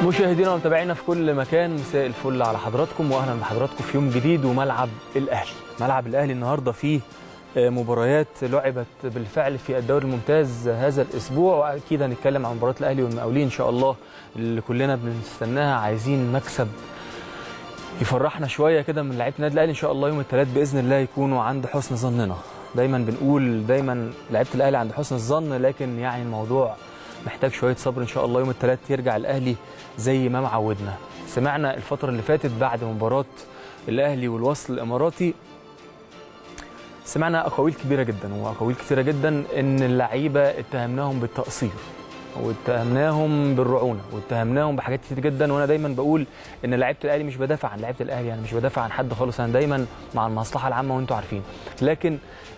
مشاهدينا ومتابعينا في كل مكان مساء الفل على حضراتكم واهلا بحضراتكم في يوم جديد وملعب الاهلي ملعب الاهلي النهارده فيه مباريات لعبت بالفعل في الدوري الممتاز هذا الاسبوع واكيد هنتكلم عن مباراه الاهلي والمقاولين ان شاء الله اللي كلنا بنستناها عايزين مكسب يفرحنا شويه كده من لعيبه النادي الاهلي ان شاء الله يوم الثلاث باذن الله يكونوا عند حسن ظننا دايما بنقول دايما لعيبه الاهلي عند حسن الظن لكن يعني الموضوع محتاج شويه صبر ان شاء الله يوم الثلاث يرجع الاهلي زي ما معودنا سمعنا الفتره اللي فاتت بعد مباراه الاهلي والوصل الاماراتي سمعنا اقاويل كبيره جدا واقاويل كثيره جدا ان اللعيبه اتهمناهم بالتقصير واتهمناهم بالرعونه واتهمناهم بحاجات كتير جدا وانا دايما بقول ان لعيبه الاهلي مش بدافع عن لعيبه الاهلي يعني مش بدافع عن حد خالص انا دايما مع المصلحه العامه وانتم عارفين لكن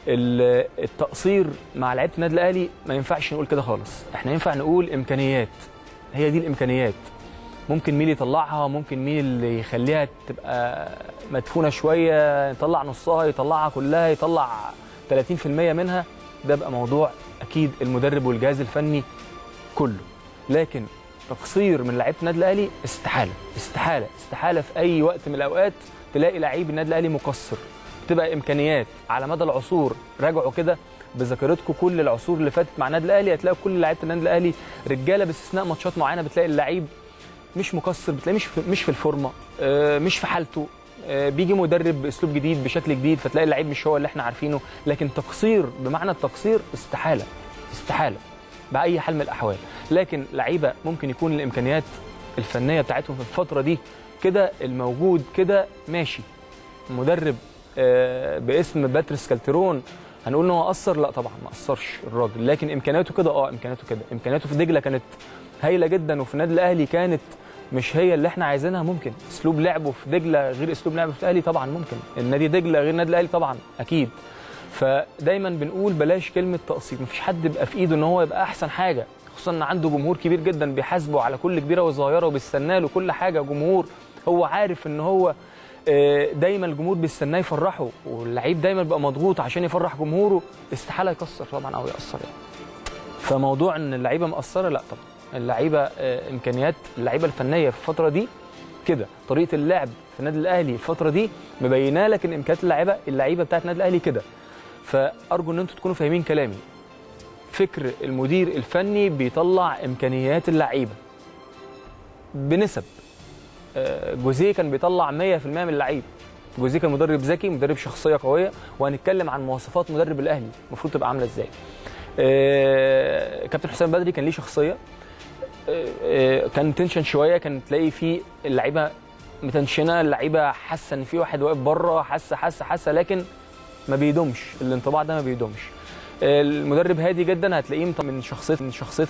التقصير مع لعيبه النادي الاهلي ما ينفعش نقول كده خالص احنا ينفع نقول امكانيات هي دي الامكانيات ممكن مين يطلعها ممكن مين اللي يخليها تبقى مدفونه شويه يطلع نصها يطلعها كلها يطلع 30% منها ده بقى موضوع اكيد المدرب والجهاز الفني كله لكن تقصير من لعيبه النادي الاهلي استحاله استحاله استحاله في اي وقت من الاوقات تلاقي لعيب النادي الاهلي مقصر تبقى امكانيات على مدى العصور راجعوا كده بذاكرتكم كل العصور اللي فاتت مع النادي الاهلي هتلاقوا كل لعيبه النادي الاهلي رجاله باستثناء ماتشات معينه بتلاقي اللعيب مش مقصر بتلاقيه مش في مش في الفورمه مش في حالته بيجي مدرب باسلوب جديد بشكل جديد فتلاقي اللعيب مش هو اللي احنا عارفينه لكن تقصير بمعنى التقصير استحاله استحاله باي حال من الاحوال لكن لعيبه ممكن يكون الامكانيات الفنيه بتاعتهم في الفتره دي كده الموجود كده ماشي مدرب باسم باتريس كالتيرون هنقول ان هو قصر لا طبعا ما قصرش الراجل لكن امكانياته كده اه امكانياته كده امكانياته في دجله كانت هايله جدا وفي النادي الاهلي كانت مش هي اللي احنا عايزينها ممكن اسلوب لعبه في دجله غير اسلوب لعبه في الاهلي طبعا ممكن النادي دجله غير النادي الاهلي طبعا اكيد فدايما بنقول بلاش كلمه تقصير مفيش حد يبقى في ايده ان هو يبقى احسن حاجه خصوصا ان عنده جمهور كبير جدا بيحاسبه على كل كبيره وصغيره وبيستنى له كل حاجه جمهور هو عارف ان هو دايما الجمهور بيستناه يفرحه واللعيب دايما بيبقى مضغوط عشان يفرح جمهوره استحاله يكسر طبعا او يقصر يعني فموضوع ان اللعيبه مقصره لا طبعا اللعيبه امكانيات اللعيبه الفنيه في الفتره دي كده طريقه اللعب في النادي الاهلي الفتره دي مبينه لك ان امكانيات اللعيبه اللعيبه بتاعت النادي الاهلي كده فارجو ان انتم تكونوا فاهمين كلامي فكر المدير الفني بيطلع امكانيات اللعيبه بنسب جوزيه كان بيطلع 100% من اللعيب جوزيه كان مدرب ذكي مدرب شخصيه قويه وهنتكلم عن مواصفات مدرب الاهلي المفروض تبقى عامله ازاي كابتن حسام بدري كان ليه شخصيه كان تنشن شويه كان تلاقي فيه اللعيبه متنشنه اللعيبه حاسه ان في واحد واقف بره حاسه حاسه حاسه لكن ما بيدومش الانطباع ده ما بيدومش المدرب هادي جدا هتلاقيه من شخصيه من شخصيه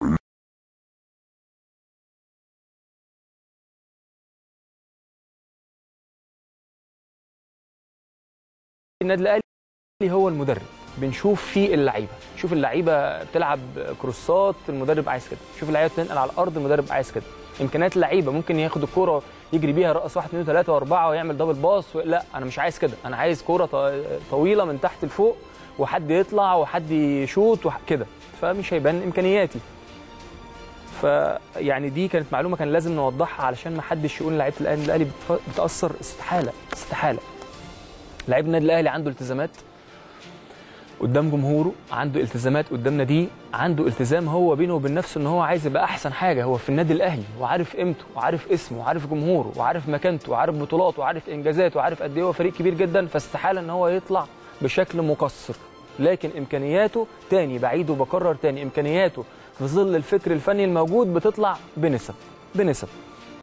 النادي الاهلي هو المدرب بنشوف فيه اللعيبه شوف اللعيبه بتلعب كروسات المدرب عايز كده شوف اللعيبه بتنقل على الارض المدرب عايز كده امكانيات اللعيبه ممكن ياخد الكوره يجري بيها رقص 1 2 3 و4 ويعمل دبل باص لا انا مش عايز كده انا عايز كوره طويله من تحت لفوق وحد يطلع وحد يشوط كده فمش هيبان امكانياتي فيعني دي كانت معلومه كان لازم نوضحها علشان ما حدش يقول لعيبه الاهلي الاهلي بتاثر استحاله استحاله لعيب النادي الاهلي عنده التزامات قدام جمهوره عنده التزامات قدام ناديه عنده التزام هو بينه وبين نفسه ان هو عايز يبقى احسن حاجه هو في النادي الاهلي وعارف قيمته وعارف اسمه وعارف جمهوره وعارف مكانته وعارف بطولاته وعارف انجازاته وعارف قد ايه هو فريق كبير جدا فاستحاله ان هو يطلع بشكل مقصر لكن امكانياته تاني بعيد وبكرر تاني امكانياته في ظل الفكر الفني الموجود بتطلع بنسب بنسب